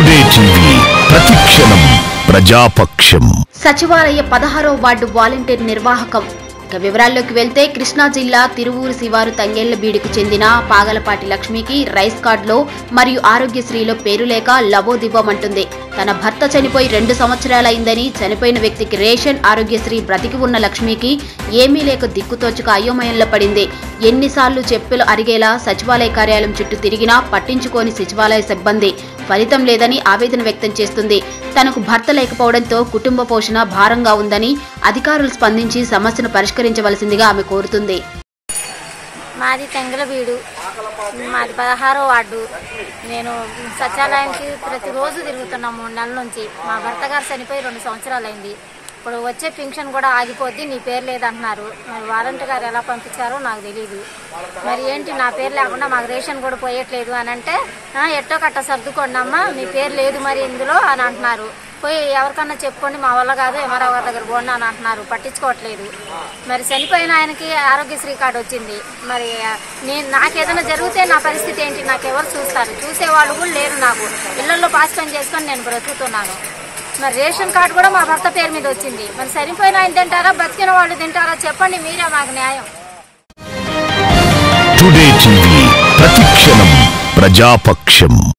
today TV ప్రతిక్షణం ప్రజాపక్షం సచివాలయ పదహారో వార్డు వాలంటీర్ నిర్వాహకం ఇక వివరాల్లోకి వెళ్తే కృష్ణా జిల్లా తిరువూరు శివారు తంగేళ్లబీడుకు చెందిన పాగలపాటి లక్ష్మికి రైస్ కార్డులో మరియు ఆరోగ్యశ్రీలో పేరు లేక లబోదివ్వమంటుంది తన భర్త చనిపోయి రెండు సంవత్సరాలైందని చనిపోయిన వ్యక్తికి రేషన్ ఆరోగ్యశ్రీ బ్రతికి ఉన్న లక్ష్మికి ఏమీ లేక దిక్కుతోచుక అయోమయంలో పడింది ఎన్నిసార్లు చెప్పులు అరిగేలా సచివాలయ కార్యాలయం చుట్టూ తిరిగినా పట్టించుకోని సచివాలయ సిబ్బంది ఫలితం లేదని ఆవేదన వ్యక్తం చేస్తుంది తనకు భర్త లేకపోవడంతో కుటుంబ పోషణ భారంగా ఉందని అధికారులు స్పందించి సమస్యను పరిష్కరించవలసిందిగా ఆమె కోరుతుంది మాది తెంగలబీడు మాది పదహారో వార్డు నేను సచివాలయానికి ప్రతిరోజు తిరుగుతున్నాం మూడు నెలల నుంచి మా భర్త గారు చనిపోయి రెండు సంవత్సరాలు అయింది ఇప్పుడు వచ్చే పింఛన్ కూడా ఆగిపోద్ది నీ పేరు లేదంటున్నారు మరి వారంటీ గారు ఎలా పంపించారో నాకు తెలియదు మరి ఏంటి నా పేరు లేకుండా మాకు రేషన్ కూడా పోయట్లేదు అని అంటే "ఆ, ఎట్టో కట్ట సర్దుకోండి అమ్మా మీ పేరు లేదు మరి ఇందులో అని అంటున్నారు పోయి ఎవరికన్నా చెప్పుకోండి మా వల్ల కాదు ఎంఆర్ఓ గారి దగ్గర పోండి అని అంటున్నారు పట్టించుకోవట్లేదు మరి చనిపోయిన ఆయనకి ఆరోగ్యశ్రీ కార్డు వచ్చింది మరి ఆ, నేను నాకేదైనా జరిగితే నా పరిస్థితి ఏంటి నాకు ఎవరు చూస్తారు చూసేవాళ్ళు కూడా లేరు నాకు ఇళ్లలో పాస్ పని చేసుకొని నేను బ్రతుకుతున్నాను మరి రేషన్ కార్డు కూడా మా భర్త పేరు మీద వచ్చింది మరి చనిపోయిన ఆయన తింటారా బతికిన వాళ్ళు తింటారా చెప్పండి మీరే మాకు న్యాయం టుడే టీవీ ప్రతిక్షణం ప్రజాపక్షం